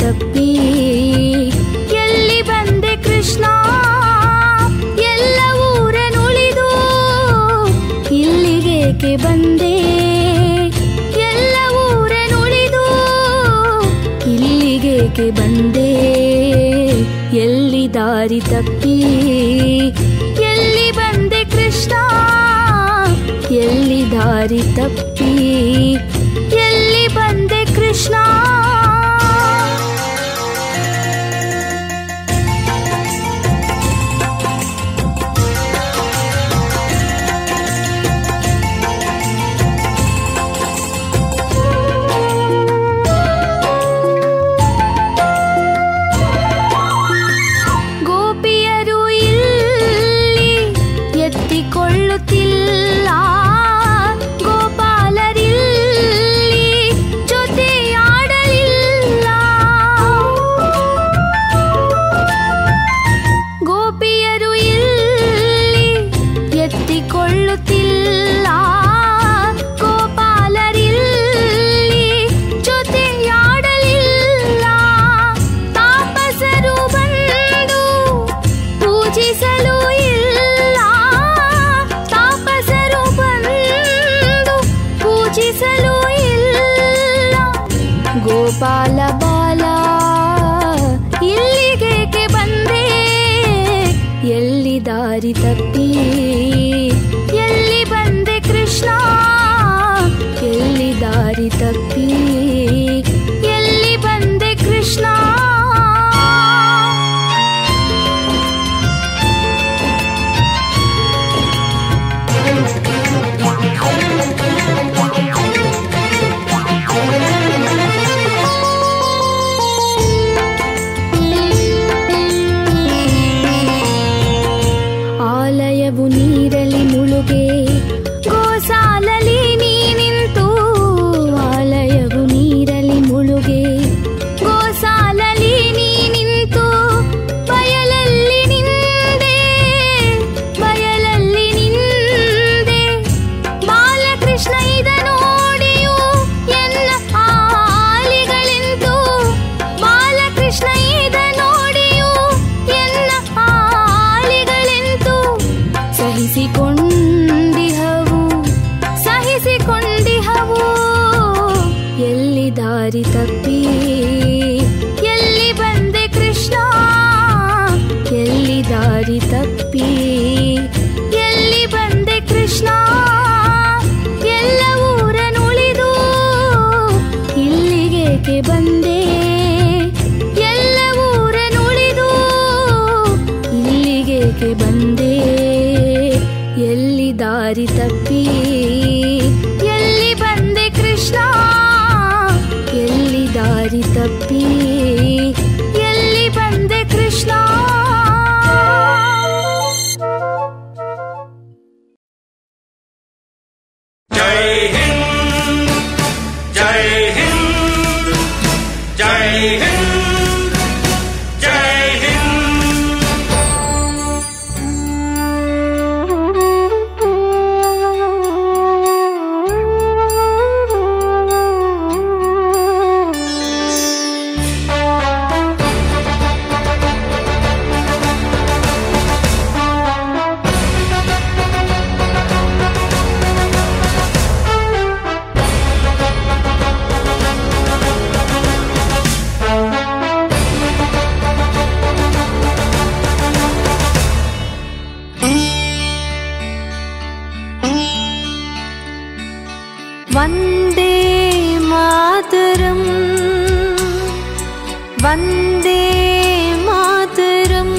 ತಪ್ಪಿ ಎಲ್ಲಿ ಬಂದೆ ಕೃಷ್ಣ ಎಲ್ಲ ಊರನುಳಿದು ಇಲ್ಲಿಗೇಕೆ ಬಂದೆ ಎಲ್ಲ ಊರನುಳಿದು ಇಲ್ಲಿಗೇಕೆ ಬಂದೆ ಎಲ್ಲಿ ದಾರಿ ತಪ್ಪಿ ಎಲ್ಲಿ ಬಂದೆ ಕೃಷ್ಣ ಎಲ್ಲಿ ದಾರಿ ತಪ್ಪಿ ಎಲ್ಲಿ ಬಂದೆ ಕೃಷ್ಣ ಗೋಪಿಯರು ಇಲ್ಲಿ ಎತ್ತಿಕೊಳ್ಳುತ್ತಿಲ್ಲ ಗೋಪಾಲರಿಲ್ಲಿ ಜೊತೆಯಾಡಲಿಲ್ಲ ಗೋಪಿಯರು ಇಲ್ಲಿ ಎತ್ತಿಕೊಳ್ಳುತ್ತಿಲ್ಲ ಗೋಪಾಲರಿಲ್ಲಿ ಜೊತೆಯಾಡಲಿಲ್ಲ ತಾಪಸರು ಬಂದು ಪೂಜಿಸಲು ಇಲ್ಲ ತಾಪಸರು ಬಂದು ಪೂಜಿಸಲು ಇಲ್ಲ ಗೋಪಾಲ ಬಾಲ ಇಲ್ಲಿಗೇಕೆ ಬಂದೆ ಎಲ್ಲಿ ದಾರಿ ತಪ್ಪಿ ಎಲ್ಲಿ ಬಂದೆ ಕೃಷ್ಣ ಎಲ್ಲಿ ದಾರಿ ತಪ್ಪಿ ಎಲ್ಲಿ ಬಂದೆ ಕೃಷ್ಣ ಆಲಯವು ನೀರಲಿ ಮುಳುಗೆ ಗೋಸಾಲಲಿ ನೀ ನಿಂತು ಆಲಯವು ನೀರಲಿ ಮುಳುಗೆ ಗೋಸಾಲಲಿ ನೀ ನಿಂತು ಬಯಲಲ್ಲಿ ನಿಂದೆ ಬಯಲಲ್ಲಿ ನಿಂದೆ ಬಾಲಕೃಷ್ಣ ಇದ ನೋಡಿಯು ಎನ್ನ ಆಲಿಗಳೆಂತು ಬಾಲಕೃಷ್ಣ ಇದ ನೋಡಿಯು ಎನ್ನ ಆಲಿಗಳೆಂತು ಸಹಿಸಿಕೊಂಡಿಹವು ಸಹಿಸಿಕೊಂಡಿಹವು ಎಲ್ಲಿ ದಾರಿ ತಪ್ಪಿ ಎಲ್ಲಿ ಬಂದೆ ಕೃಷ್ಣ ಎಲ್ಲಿ ದಾರಿ ತಪ್ಪಿ ಎಲ್ಲಿ ಬಂದೆ ಕೃಷ್ಣ ಎಲ್ಲ ಊರನುಳಿದು ಇಲ್ಲಿಗೇಕೆ ಬಂದೆ ಎಲ್ಲ ಊರನುಳಿದು ಇಲ್ಲಿಗೇಕೆ ಬಂದೆ ಎಲ್ಲಿ ದಾರಿ ತಪ್ಪಿ ಎಲ್ಲಿ ಬಂದೆ ಕೃಷ್ಣ ಎಲ್ಲಿ ದಾರಿ ತಪ್ಪಿ ಎಲ್ಲಿ ಬಂದೆ ಕೃಷ್ಣ जय हिंद जय हिंद जय हिंद जय हिंद वन्दे मातरम् वन्दे मातरम्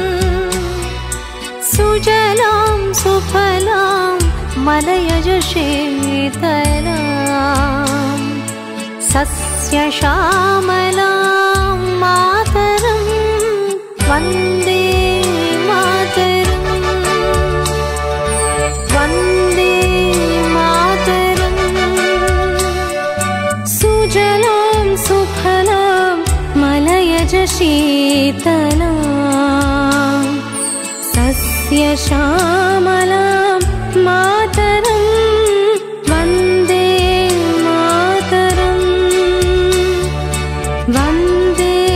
सुजलां सुफलां मलयज शीतलाम् सस्यश्यामलां मातरं वन्दे मातरम् वन्दे मातरम् सुजलां सुफलां मलयज शीतलां सस्यश्यामलां मातरं वन्दे मातरम् वन्दे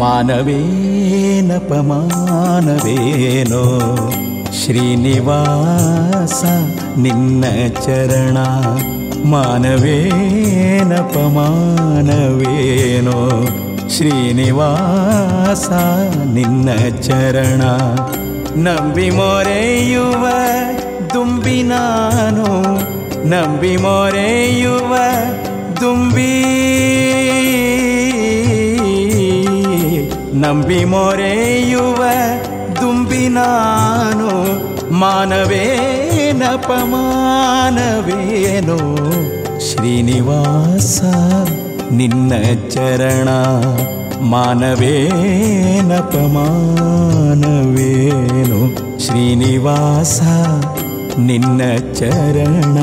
ಮಾನವೇನಪಮಾನವೇನೋ ಶ್ರೀನಿವಾಸ ನಿನ್ನ ಚರಣ ಮಾನವೇನಪಮಾನವೇನೋ ಶ್ರೀನಿವಾಸ ನಿನ್ನ ಚರಣ ನಂಬಿ ಮೊರೆಯುವ ದುಂಬಿ ನಾನು ನಂಬಿ ಮೊರೆಯುವ ದುಂಬಿ ನಂಬಿ ಮೊರೆಯುವ ದುಂಬಿ ನಾನು ಮಾನವೇನಪಮಾನವೇನೋ ಶ್ರೀನಿವಾಸ ನಿನ್ನ ಚರಣ ಮಾನವೇನಪಮಾನವೇನು ಶ್ರೀನಿವಾಸ ನಿನ್ನ ಚರಣ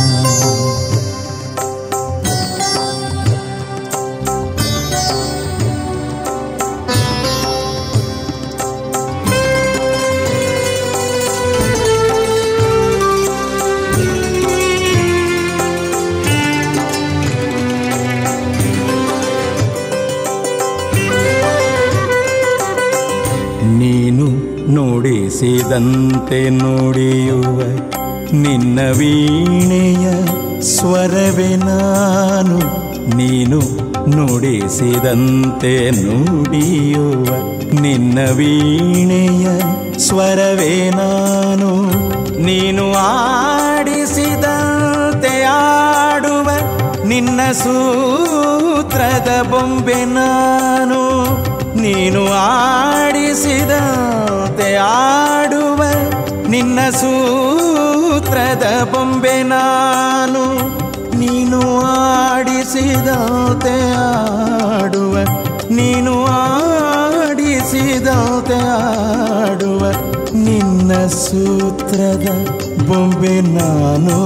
ನೀನು ನುಡಿಸಿದಂತೆ ನುಡಿಯುವ ನಿನ್ನ ವೀಣೆಯ ಸ್ವರವೇ ನಾನು ನೀನು ನುಡಿಸಿದಂತೆ ನುಡಿಯುವ ನಿನ್ನ ವೀಣೆಯ ಸ್ವರವೇ ನಾನು ನೀನು ಆಡಿಸಿದಂತೆ ಆಡುವ ನಿನ್ನ ಸೂತ್ರದ ಬೊಂಬೆ ನಾನು ನೀನು ಆಡಿಸಿದಂತೆ ಆಡುವ ನಿನ್ನ ಸೂತ್ರದ ಬೊಂಬೆ ನಾನು ನೀನು ಆಡಿಸಿದಂತೆ ಆಡುವ ನೀನು ಆಡಿಸಿದಂತೆ ಆಡುವ ನಿನ್ನ ಸೂತ್ರದ ಬೊಂಬೆ ನಾನು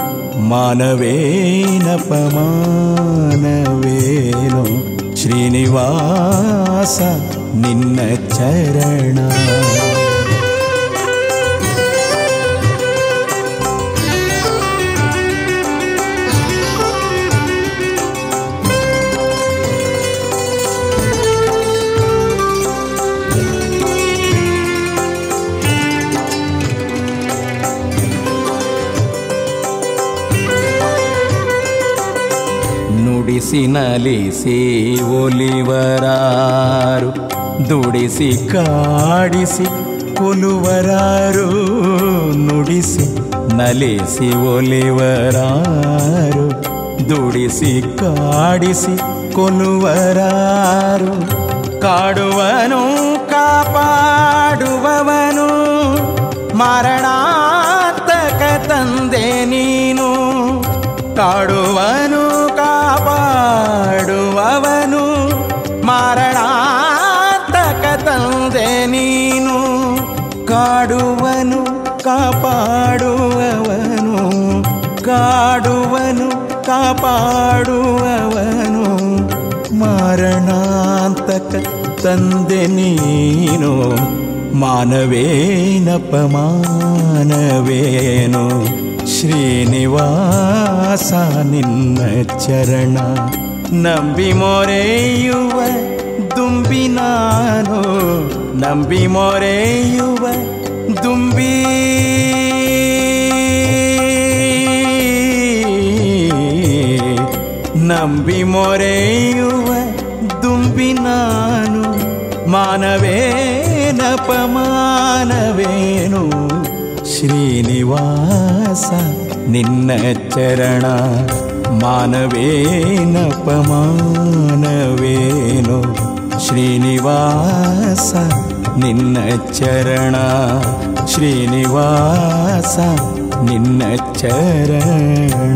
ಮಾನವೇನಪಮಾನವೇನು ಶ್ರೀನಿವಾಸ ನಿನ್ನ ಚರಣ ನುಡಿಸಿ ನಲಿಸಿ ಒಲಿವರಾರು ದುಡಿಸಿ ಕಾಡಿಸಿ ಕೊಲುವರಾರು ನುಡಿಸಿ ನಲಿಸಿ ಒಲಿವರಾರು ದುಡಿಸಿ ಕಾಡಿಸಿ ಕೊಲುವರಾರು ಕಾಡುವನು ಕಾಪಾಡುವವನು ಮರಣಾಂತಕ ತಂದೆ ನೀನು ಕಾಡುವನು ಕಾಪಾಡುವವನು ಮಾರಣಾಂತಕ ತಂದೆ ನೀನು ಕಾಡುವನು ಕಾಪಾಡುವವನು ಕಾಡುವನು ಕಾಪಾಡುವವನು ಮಾರಣಾಂತಕ ತಂದೆ ನೀನು ಮಾನವೇನಪಮಾನವೇನು ಶ್ರೀನಿವಾಸ ನಿನ್ನ ಚರಣ ನಂಬಿ ಮೊರೆಯುವ ದುಂಬಿ ನಾನು ನಂಬಿ ಮೊರೆಯುವ ದುಂಬಿ ನಂಬಿ ಮೊರೆಯುವ ದುಂಬಿ ನಾನು ಮಾನವೇನಪಮಾನವೇನು ಶ್ರೀನಿವಾಸ ನಿನ್ನ ಚರಣ ಮಾನವೇನಪಮಾನವೇನು ಶ್ರೀನಿವಾಸ ನಿನ್ನ ಚರಣ ಶ್ರೀನಿವಾಸ ನಿನ್ನ ಚರಣ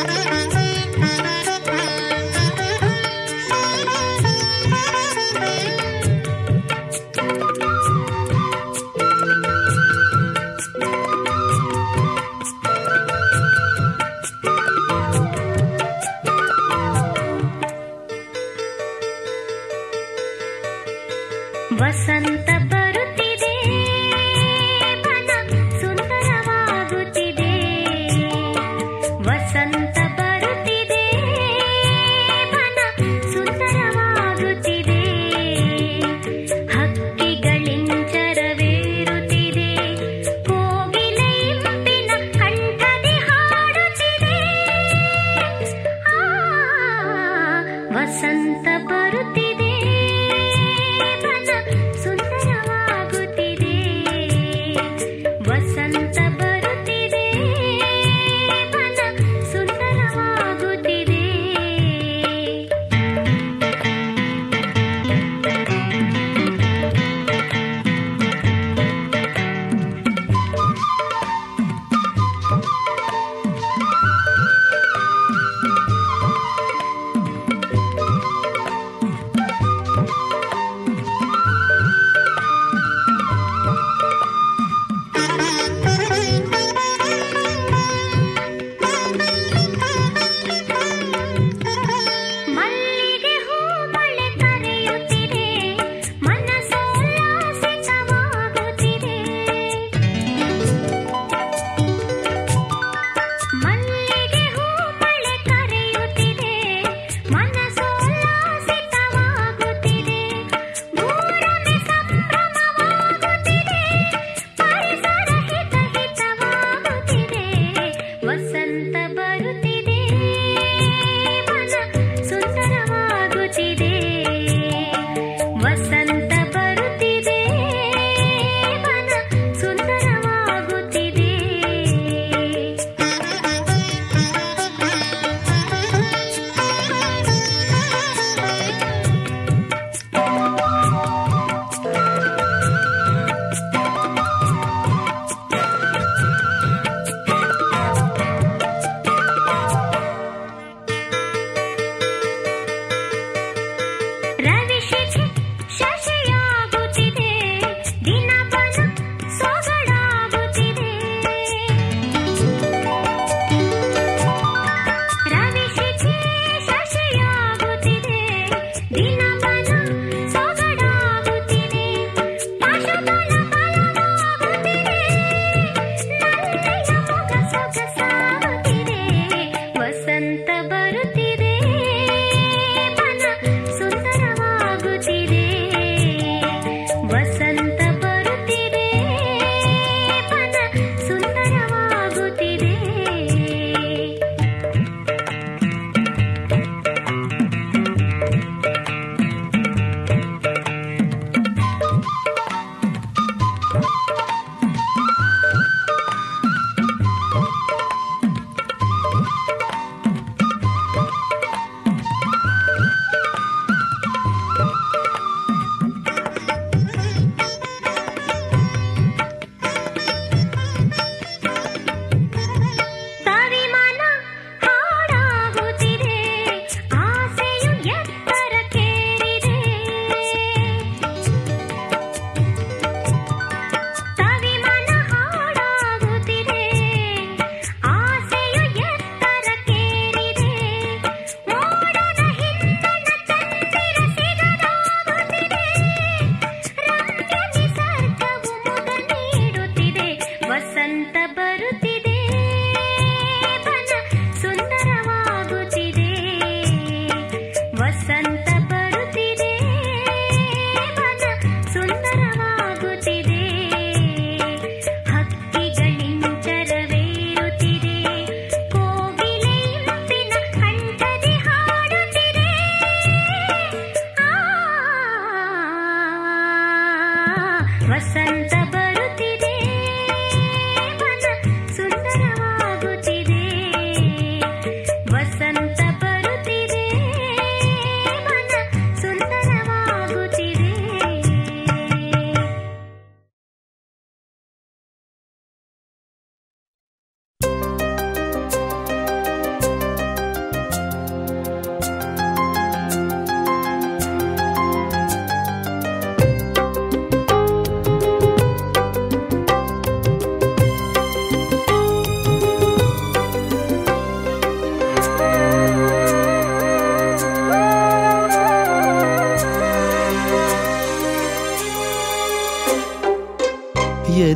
ವಸಂತ ಬರುತ್ತಿದೆ ಮನ ಸುಂದರವಾಗುತ್ತಿದೆ ವಸಂತ ಬರುತ್ತಿದೆ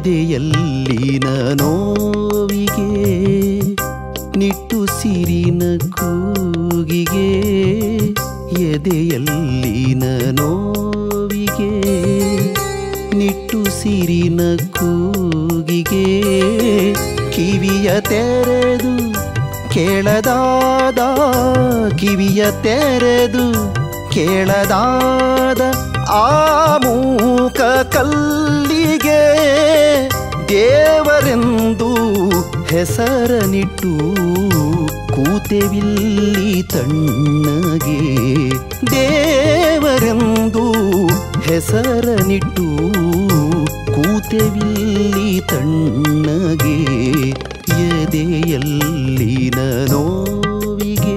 ಎದೆಯಲ್ಲಿನ ನೋವಿಗೆ ನಿಟ್ಟುಸಿರಿನ ಕೂಗಿಗೆ ಎದೆಯಲ್ಲಿನ ನೋವಿಗೆ ನಿಟ್ಟುಸಿರಿನ ಕೂಗಿಗೆ ಕಿವಿಯ ತೆರೆದು ಕೇಳದಾದ ಕಿವಿಯ ತೆರೆದು ಕೇಳದಾದ ಆ ಮೂಕ ಕಲ್ಲಿಗೆ ದೇವರೆಂದು ಹೆಸರನಿಟ್ಟು ಕೂತೆವಿಲ್ಲಿ ತಣ್ಣಗೆ ದೇವರೆಂದು ಹೆಸರನಿಟ್ಟು ಕೂತೆವಿಲ್ಲಿ ತಣ್ಣಗೆ ಎದೆಯಲ್ಲಿನ ನೋವಿಗೆ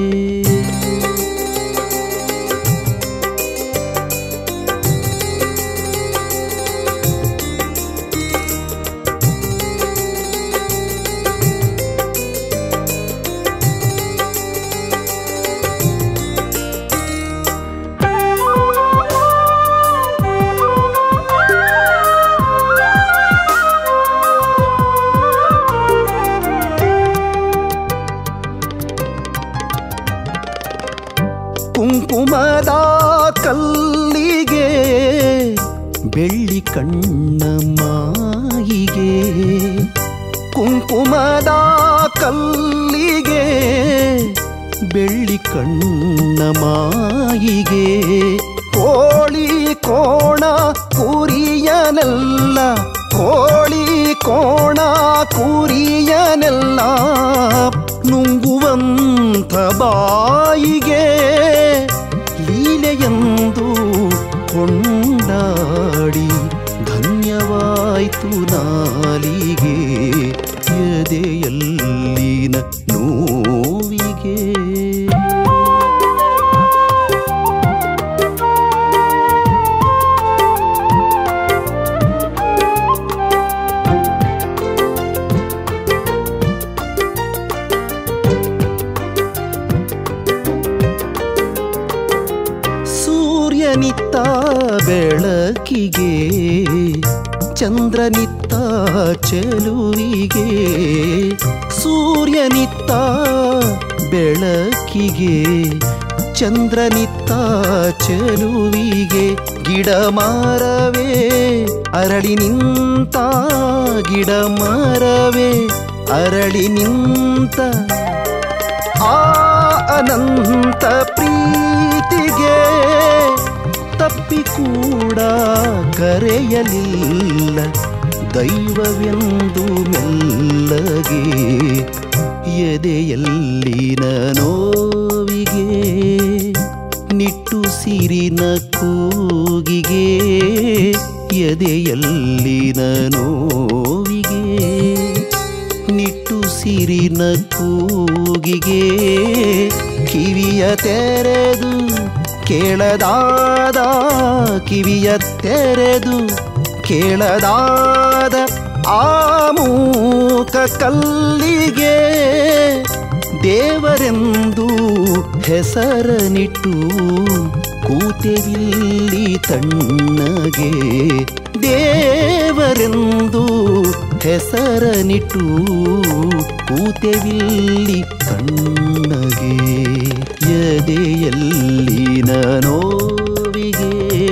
ಕುಂಕುಮದ ಕಲ್ಲಿಗೆ ಬೆಳ್ಳಿ ಕಣ್ಣ ಮಾಯಿಗೆ ಕುಂಕುಮದ ಕಲ್ಲಿಗೆ ಬೆಳ್ಳಿ ಕಣ್ಣ ಮಾಯಿಗೆ ಕೋಳಿ ಕೋಣ ಕುರಿಯನೆಲ್ಲ ಕೋಳಿ ಕೋಣ ಕುರಿಯನೆಲ್ಲ ನುಂಗುವಂಥ ಬಾಯಿಗೆ ಲೀಲೆಯೆಂದು ಕೊಂಡಾಡಿ ಧನ್ಯವಾಯ್ತು ನಾಲಿಗೆ ಎದೆಯಲ್ಲಿನ ನೋವಿಗೆ ಸೂರ್ಯನಿತ್ತ ಬೆಳಕಿಗೆ ಚಂದ್ರನಿತ್ತ ಚೆಲುವಿಗೆ ಸೂರ್ಯನಿತ್ತ ಬೆಳಕಿಗೆ ಚಂದ್ರನಿತ್ತ ಚೆಲುವಿಗೆ ಗಿಡ ಮರವೇ ಅರಳಿ ನಿಂತ ಗಿಡ ಮರವೇ ಅರಳಿ ನಿಂತ ಆ ಅನಂತ ಪ್ರೀತಿಗೆ ತಪ್ಪಿ ಕೂಡ ಕರೆಯಲಿಲ್ಲ ದೈವವೆಂದು ಮೆಲ್ಲಗೆ ಎದೆಯಲ್ಲಿನ ನೋವಿಗೆ ನಿಟ್ಟುಸಿರಿನ ಕೂಗಿಗೆ ಎದೆಯಲ್ಲಿನ ನೋವಿಗೆ ನಿಟ್ಟುಸಿರಿನ ಕೂಗಿಗೆ ಕಿವಿಯ ತೆರೆದು ಕೇಳದಾದ ಕಿವಿಯ ತೆರೆದು ಕೇಳದಾದ ಆ ಮೂಕ ಕಲ್ಲಿಗೆ ದೇವರೆಂದು ಹೆಸರನಿಟ್ಟು ಕೂತೆವಿಲ್ಲಿ ತಣ್ಣಗೆ ದೇವರೆಂದು ಹೆಸರನಿಟ್ಟು ಕೂತೆವಿಲ್ಲಿ ತಣ್ಣಗೆ ಎದೆಯಲ್ಲಿನ ನೋವಿಗೆ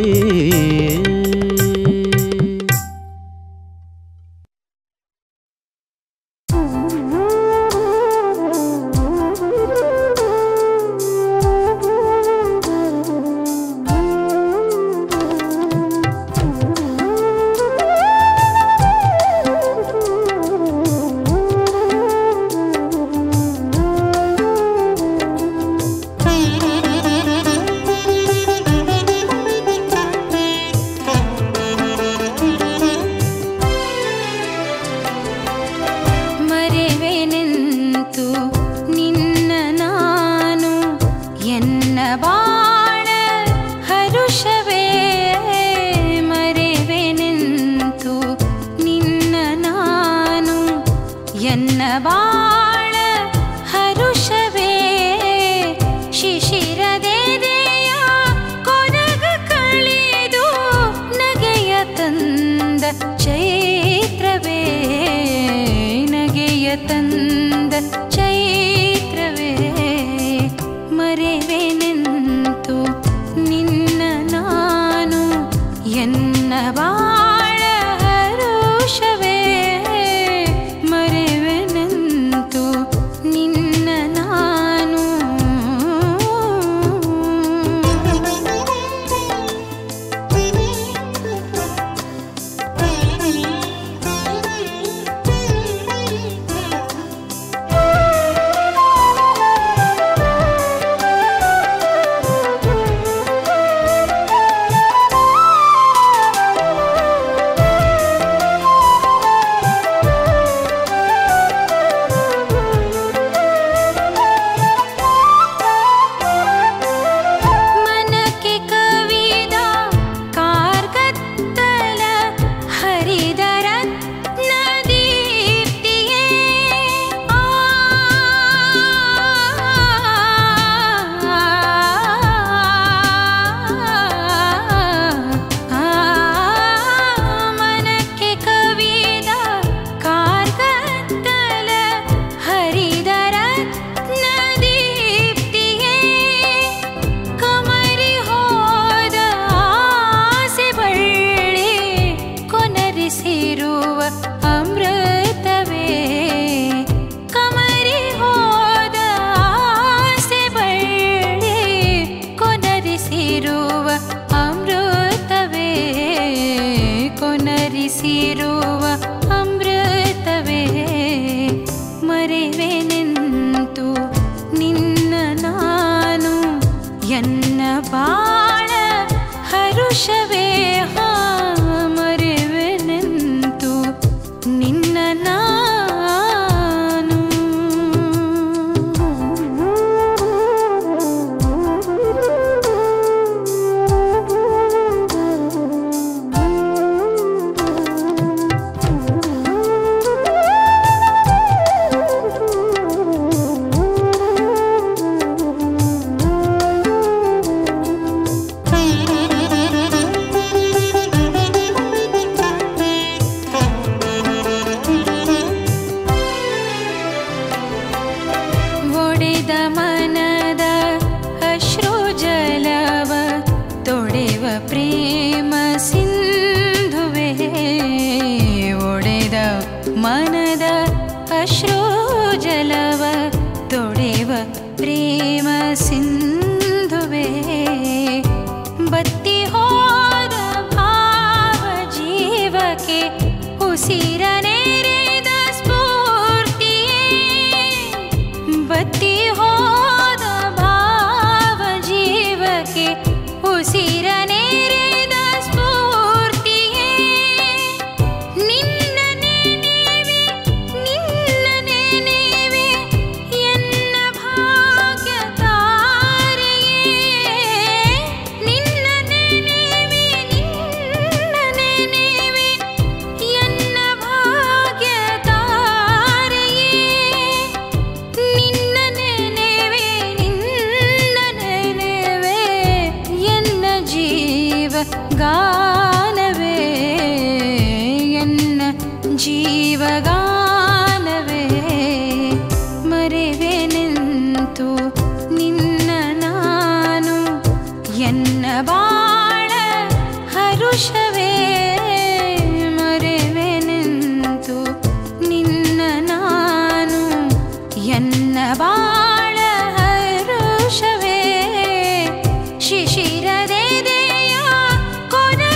ಮರೆವೆನೆಂತು ನಿನ್ನ ನಾನು ಎನ್ನ ಬಾಳ ಹರುಷವೇ ಮರೆವೆನೆಂತು ನಿನ್ನ ನಾನು ಎನ್ನ ಬಾಳ ಹರುಷವೇ ಶಿಶಿರದೆದೆಯ ಕೊರಗ ಕಳೆದು ನಗೆಯ ತಂದ ಚೈತ್ರವೇ ಚೈತ್ರವೇ ಮರೆವೆನೆಂತು ನಿನ್ನ ನಾನು ಎನ್ನ ಬಾಳ ಹರುಷವೇ ಮರೆವೆನೆಂತು ನಿನ್ನ ನಾನು ಮನಕ್ಕೆ ಕವಿದ ಕಾರ್ಗತ್ತಲ ಹರಿದರ ನದೀಪ್ತಿಯೇ ಆ ಮನಕ್ಕೆ ಕವಿದ ಕಾರ್ಗತ್ತಲ ಹರಿದರ ನದೀಪ್ತಿಯೇ ಕಮರಿ ಹೋದ ಆಸೆ ಬಳ್ಳಿ ಕೊನರಿಸಿರುವ ಅಮೃತವೇ ಕಮರಿ ಹೋದ ಆಸೆ ಬಳ್ಳಿ ಕೊನರಿಸಿರುವ ಅಮೃತವೇ ಕೊನರಿಸಿರುವ ಅಮೃತವೇ ಮರೆವೆನೆಂತು ನಿನ್ನ ನಾನು ಎನ್ನ ಬಾಳ ಹರುಷವೇ ಹಾ ಮರೆವೆನೆಂತು ನಿನ್ನ ನಾನು ಒಡೆದ ಮನದ ಅಶ್ರು ಜಲವ ತೊಡೆವ ಪ್ರೇಮ ಸಿಂಧುವೆ ಒಡೆದ ಮನದ ಅಶ್ರು ಜಲವ ತೊಡೆವ ಪ್ರೇಮ ಸಿಂಧುವೆ ಬತ್ತಿ ಹೋದ ಭಾವ ಜೀವಕ್ಕೆ ಉಸಿರ ನೆರೆದ ಸ್ಫೂರ್ತಿಯೇ ಬತ್ತಿ ಹೋದ ಭಾವ ಜೀವಕ್ಕೆ ಉಸಿರ ನೆರೆದ ಸ್ಫೂರ್ತಿಯೇ ನಿನ್ನ ನೆನೆವೆ ನಿನ್ನ ನೆನೆವೆ ಎನ್ನ ಭಾಗ್ಯ ತಾರೆಯೇ ನಿನ್ನ ನೆನೆವೆ ನಿನ್ನ ನೆನೆವೆ ಎನ್ನ ಭಾಗ್ಯ ತಾರೆಯೇ ನಿನ್ನ ನೆನೆವೆ ನಿನ್ನ ನೆನೆವೆ ಎನ್ನ ಜೀವ ಗಾನವೇ ಎನ್ನ ಜೀವ ಗಾನವೇ ಮರೆವೆನೆಂತು ನಿನ್ನ ನಾನು ಎನ್ನ ಬಾಳ ಹರುಷವೇ ಮರೆವೆನೆಂತು ನಿನ್ನ ನಾನು ಎನ್ನ ಬಾಳ ಹರುಷವೇ ಶಿಶಿರದೆದೆಯ ಕೊನ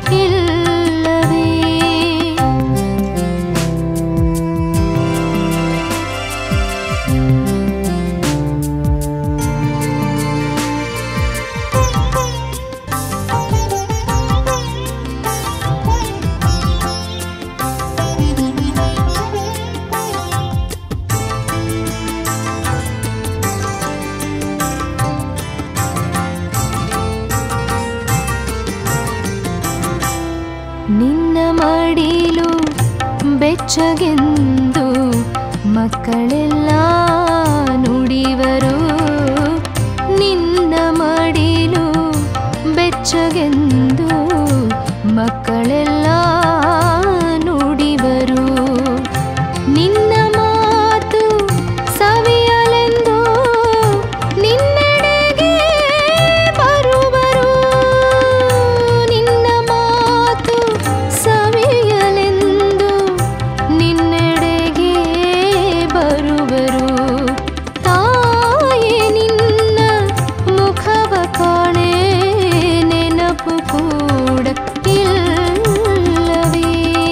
ಇಲ್ಲವೇ ನಿನ್ನ ಮಡಿಲು ಬೆಚ್ಚಗೆಂದು ಮಕ್ಕಳೆಲ್ಲ ನುಡಿವರು ನಿನ್ನ ಮಡಿಲು ಬೆಚ್ಚಗೆಂದು ಮಕ್ಕಳೆಲ್ಲ ನುಡಿವರು ನಿನ್ನ ಮಾತು ಸವಿಯಲೆಂದು ನಿನ್ನೆಡೆಗೆ ಬರುವರು ನಿನ್ನ ಮಾತು ಸವಿಯಲೆಂದು ನಿನ್ನೆಡೆಗೆ ಬರುವರು ತಾಯಿ ನಿನ್ನ ಮುಖವ ಕಾಣೆ ನೆನಪು ಕೂಡ ಇಲ್ಲವೇ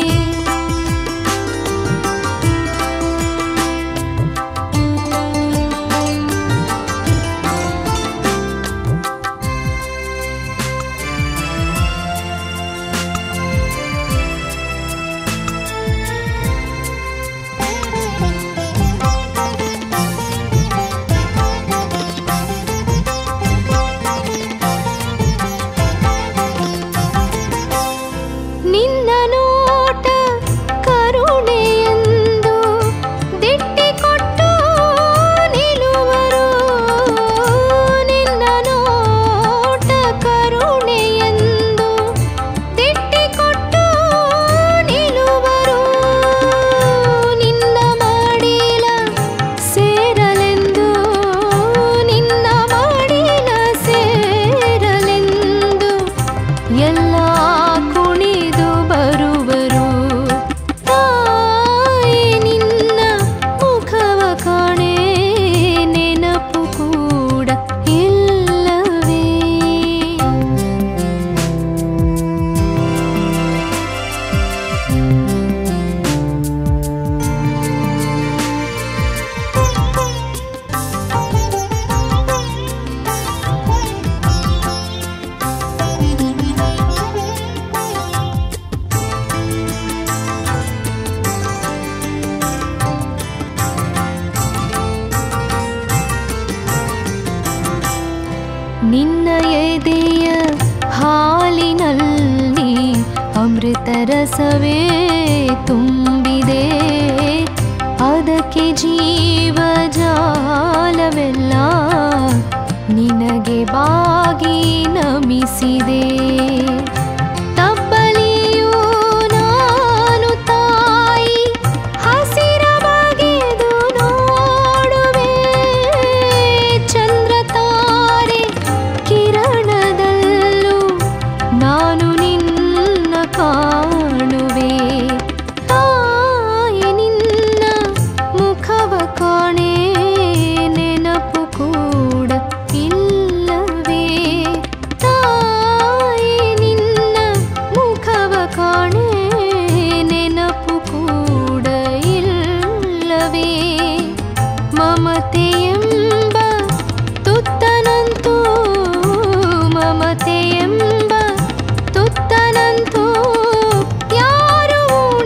ನಿನ್ನ ನೋಟ ಕರುಣೆಯೆಂದು ದಿಟ್ಟಿಕೊಟ್ಟು ನಿಲುವರು ನಿನ್ನ ನೋಟ ಕರುಣೆಯೆಂದು ದಿಟ್ಟಿಕೊಟ್ಟು ನಿಲುವರು ನಿನ್ನ ಮಾಡಿಲ ಸೇರಲೆಂದು ನಿನ್ನ ಮಾಡಿಲ ಸೇರಲೆಂದು ಎಲ್ಲ ಕುಣಿದು ಬರುವರು ತಾಯಿ ನಿನ್ನ ಮುಖವ ಕಾಣೆ ನೆನಪು ಕೂಡ ಇಲ್ಲವೇ ನಿನ್ನ ಎದೆಯ ಹಾಲಿನಲ್ಲಿ ಅಮೃತ ರಸವೇ ತುಂಬಿದೆ ಅದಕ್ಕೆ ಜೀವ ಜಾಲವೆಲ್ಲ ನಿನಗೆ ಬಾಗಿ ನಮಿಸಿದೆ ತಬ್ಬಲಿಯೂ ನಾನು ತಾಯಿ ಹಸಿರ ಬಗೆದು ನೋಡುವೆ ಚಂದ್ರ ತಾರೆ ಕಿರಣದಲ್ಲೂ ನಾನು ನಿನ್ನ ಕಾಣುವೆ ತಾಯಿ ನಿನ್ನ ಮುಖವ ಕಾಣೆ ನೆನಪು ಕೂಡ ಇಲ್ಲವೇ ತಾಯಿ ನಿನ್ನ ಮುಖವ ಕಾಣೆ ನೆನಪು ಕೂಡ ಇಲ್ಲವೇ ಮಮತೆಯೆಂಬ ತುತ್ತನಂತೂ ಮಮತೆಯೆಂಬ ತುತ್ತನಂತೂ ಯಾರು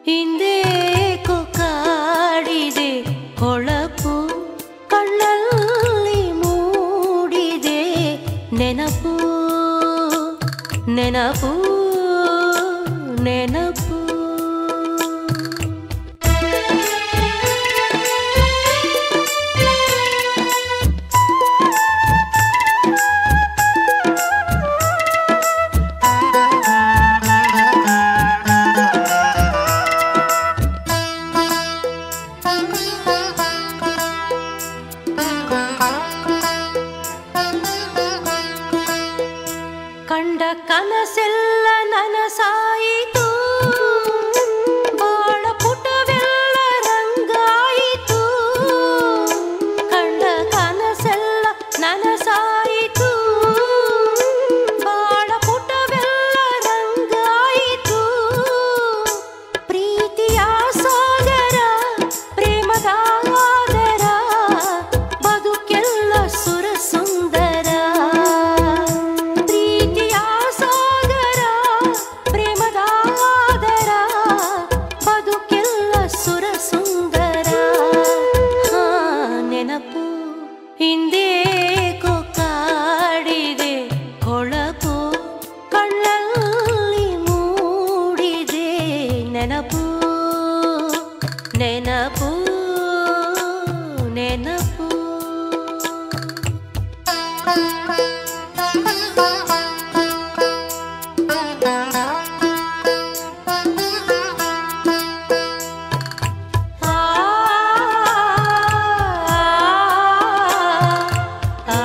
ಹಿಂದೇಕೋ ಕಾಡಿದೆ ಹೊಳಪು ಕಣ್ಣಲ್ಲಿ ಮೂಡಿದೆ ನೆನಪು ನೆನಪು ನೆನಪು ಕಂಡ ಕನಸೆಲ್ಲ ನನಸಾಯಿತು ಬಾಳ ಪುಟವೆಲ್ಲ ರಂಗಾಯಿತು ಕಂಡ ಕನಸೆಲ್ಲ ನನಸಾಯಿತು ಬಾಳ ಪುಟವೆಲ್ಲ ರಂಗಾಯಿತು ಪ್ರೀತಿಯ ಸಾಗರ ಪ್ರೇಮದ ಆದರ ಬದುಕೆಲ್ಲ ಸುರ ಸುಂದರ ಪ್ರೀತಿಯ ಸಾಗರ ಪ್ರೇಮದ ಆದರ ಬದುಕೆಲ್ಲ ಸುರ ಸುಂದರ ಹಾ ನೆನಪು ಹಿಂದೇಕೋ ಕಾಡಿದೆ ಹೊಳಪು ಕಣ್ಣಲ್ಲಿ ಮೂಡಿದೆ ನೆನಪು ನೆನಪು ನೆನಪು ಆ ಆ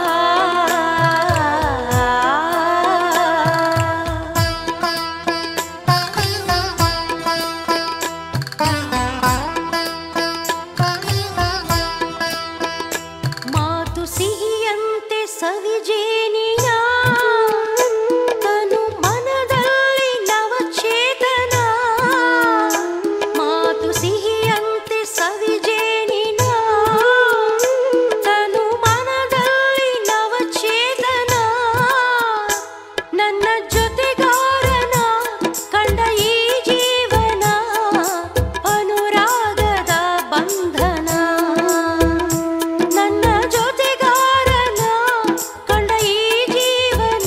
ಮಾತು ಸಿಹಿಯಂತೆ ಸವಿಜೇನಿನ ತನು ಮನದಲ್ಲಿ ನವಚೇತನ ಮಾತು ಸಿಹಿಯಂತೆ ಸವಿಜೇನಿನ ತನು ಮನದಲ್ಲಿ ನವಚೇತನ ನನ್ನ ಜೊತೆಗಾರನ ಕಂಡ ಈ ಜೀವನ ಅನುರಾಗದ ಬಂಧನ ನನ್ನ ಜೊತೆಗಾರನ ಕಂಡ ಈ ಜೀವನ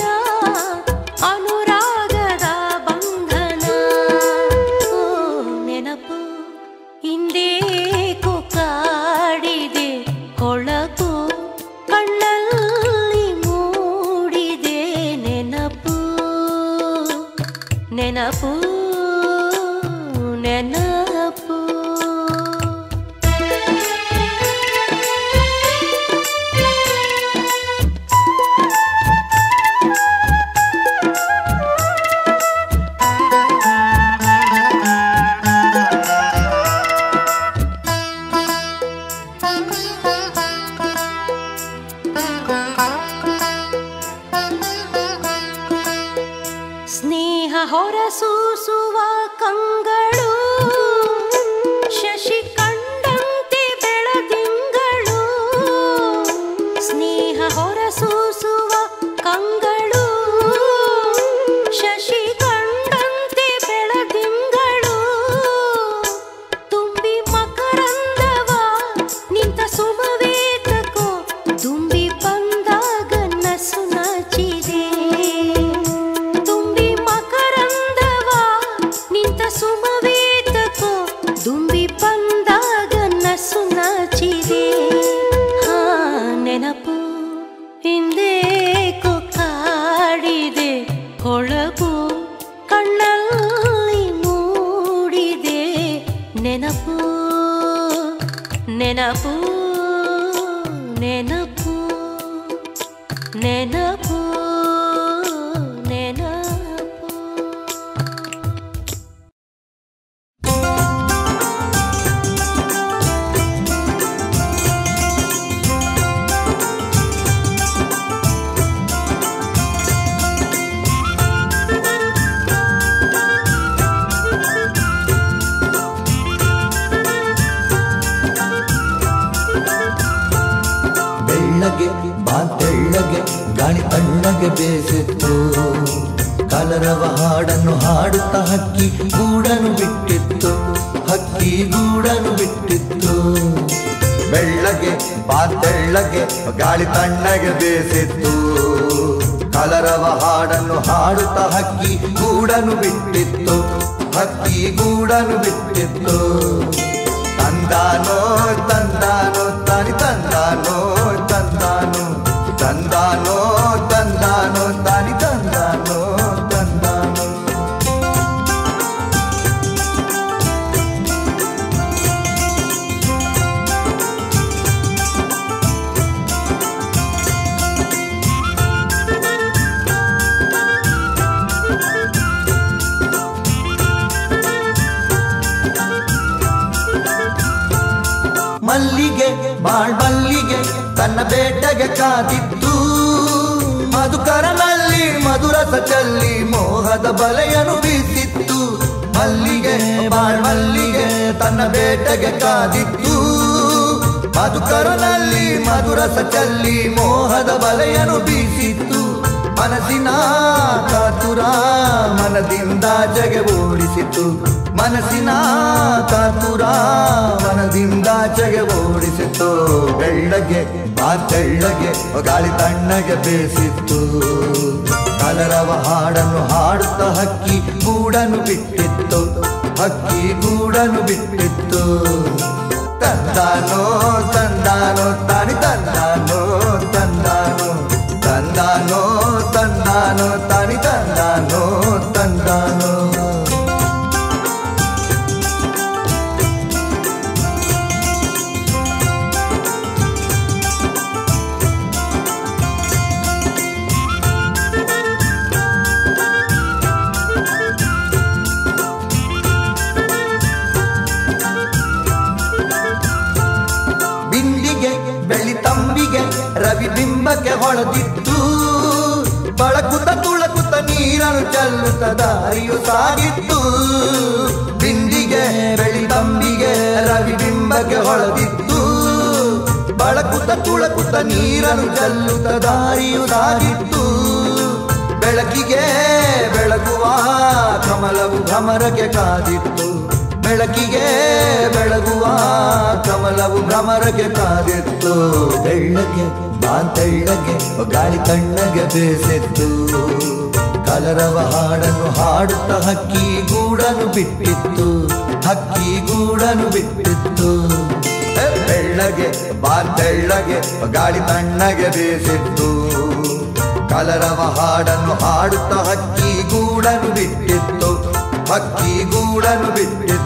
ಅನುರಾಗದ ಬಂಧನ ಓ ನೆನಪು ಹಿಂದೇಕೋ ಕಾಡಿದೆ ಕೊಳಕು ಕಣ್ಣಲ್ಲಿ ಮೂಡಿದೆ ನೆನಪು ನೆನಪು ನೆನಪು ಸ್ನೇಹ ಹೊರಸೂಸುವ ಕಂಗಳು ಶಶಿ ಕಂಡಂತೆ ಬೆಳದಿಂಗಳು ಸ್ನೇಹ ಹೊರಸೂಸುವ ಕಂಗಳು ಶಶಿ ಕಂಡಂತೆ ಬೆಳದಿಂಗಳು ತುಂಬಿ ಮಕರಂದವ ನಿಂತ ಸುಮವೇತಕೋ ತುಂಬಿ ಬಂದಾಗ ನಸು ನಾಚಿದೆ ತುಂಬಿ ಮಕರಂದವ ನಿಂತ ಸುಮವೇತಕೋ ದುಂಬಿ ಬಂದಾಗ ನಸು ನಾಚಿದೆ ಹಾ ನೆನಪು ಹಿಂದೇಕೋ ಕಾಡಿದೆ ಹೊಳಪು ಕಣ್ಣಲ್ಲಿ ಮೂಡಿದೆ ನೆನಪು ನೆನಪು ನೆನಪು ನೆನಪು ನೆನಪು ಬೆಳ್ಳಗೆ ಬಾ ತೆಳ್ಳಗೆ ಗಾಳಿ ತಣ್ಣಗೆ ಬೇಸಿತ್ತು ಕಲರವ ಹಾಡನ್ನು ಹಾಡುತ್ತಾ ಹಕ್ಕಿ ಗೂಡನು ಬಿಟ್ಟಿತ್ತು ಹಕ್ಕಿ ಗೂಡನು ಬಿಟ್ಟಿತ್ತು ಬೆಳ್ಳಗೆ ಬಾತೆಳ್ಳಗೆ ಗಾಳಿ ತಣ್ಣಗೆ ಬೇಸಿತ್ತು ಕಲರವ ಹಾಡನ್ನು ಹಾಡುತ್ತಾ ಹಕ್ಕಿ ಗೂಡನು ಬಿಟ್ಟಿತ್ತು ಹಕ್ಕಿ ಗೂಡನು ಬಿಟ್ಟಿತ್ತು ತಂದಾನೋ ತಂದಾನೋ ತಾನಿ ತಂದಾನೋ ತಂದಾನೋ ತಂದಾನೋ ತಂದಾನೋ ತಾನಿ ತಂದಾನೋ ತಂದಾನೋ ಮಲ್ಲಿಗೆ ಬಾಳ್ ಮಲ್ಲಿಗೆ ತನ್ನ ಬೇಟೆಗೆ ಕಾದಿತ್ತು ಮಧುಕರನಲ್ಲಿ ಮಧುರಸ ಚಲ್ಲಿ ಮೋಹದ ಬಲೆಯನ್ನು ಬೀಸಿತ್ತು ಮಲ್ಲಿಗೆ ಬಾಳ್ ಮಲ್ಲಿಗೆ ತನ್ನ ಬೇಟೆಗೆ ಕಾದಿತ್ತು ಮಧುಕರನಲ್ಲಿ ಮಧುರಸ ಚಲ್ಲಿ ಮೋಹದ ಬಲೆಯನ್ನು ಬೀಸಿತ್ತು ಮನಸ್ಸಿನ ಕಾತುರ ಮನದಿಂದ ಜಗೆ ಓಡಿಸಿತು ಮನಸ್ಸಿನ ಕಾತುರ ಮನದಿಂದ ಜಗೆ ಓಡಿಸಿತು ಬೆಳ್ಳಗೆ ಆ ತೆಳ್ಳಗೆ ಗಾಳಿ ತಣ್ಣಗೆ ಬೇಸಿತ್ತು ಕಲರವ ಹಾಡನ್ನು ಹಾಡುತ್ತಾ ಹಕ್ಕಿ ಗೂಡನು ಬಿಟ್ಟಿತ್ತು ಹಕ್ಕಿ ಗೂಡನು ಬಿಟ್ಟಿತ್ತು ತಂದಾನೋ ತಂದಾನೋ ತಾನಿ ತಂದಾನೋ ತಂದಾನೋ ತಂದಾನೋ ತಂದಾನೋ ತಾನಿ ತಂದಾನೋ ತಂದಾನೋ ಬಿಂದಿಗೆ ಬೆಳ್ಳಿ ತಂಬಿಗೆ ರವಿ ಬಿಂಬಕ್ಕೆ ಹೊಳೆದಿತ್ತು ಬಳಕುತ್ತ ತುಳಕುತ್ತ ನೀರನ್ನು ಚೆಲ್ಲುತ್ತ ದಾರಿಯು ಸಾಗಿತ್ತು ಬಿಂದಿಗೆ ಬೆಳ್ಳಿ ತಂಬಿಗೆ ರವಿ ಬಿಂಬಕ್ಕೆ ಹೊಳೆದಿತ್ತು ಬಳಕುತ್ತ ತುಳಕುತ್ತ ನೀರನ್ನು ಚೆಲ್ಲುತ್ತ ದಾರಿಯು ಸಾಗಿತ್ತು ಬೆಳಕಿಗೆ ಬೆಳಗುವ ಕಮಲವು ಭ್ರಮರಕ್ಕೆ ಕಾದಿತ್ತು ಬೆಳಕಿಗೆ ಬೆಳಗುವ ಕಮಲವು ಭ್ರಮರಕ್ಕೆ ಕಾದಿತ್ತು ಬೆಳ್ಳಗೆ ಬಾಂತಳ್ಳಗೆ ಗಾಳಿ ತಣ್ಣಗೆ ಬೇಸಿತ್ತು ಕಲರವ ಹಾಡನ್ನು ಹಾಡುತ್ತಾ ಹಕ್ಕಿ ಗೂಡನು ಬಿಟ್ಟಿತ್ತು ಹಕ್ಕಿ ಗೂಡನು ಬಿಟ್ಟಿತ್ತು ಎ, ಬೆಳ್ಳಗೆ ಬಾಂತಳ್ಳಗೆ ಗಾಳಿ ತಣ್ಣಗೆ ಬೇಸಿತ್ತು ಕಲರವ ಹಾಡನ್ನು ಹಾಡುತ್ತಾ ಹಕ್ಕಿ ಗೂಡನು ಬಿಟ್ಟಿತ್ತು ಹಕ್ಕಿ ಗೂಡನು ಬಿಟ್ಟಿತ್ತು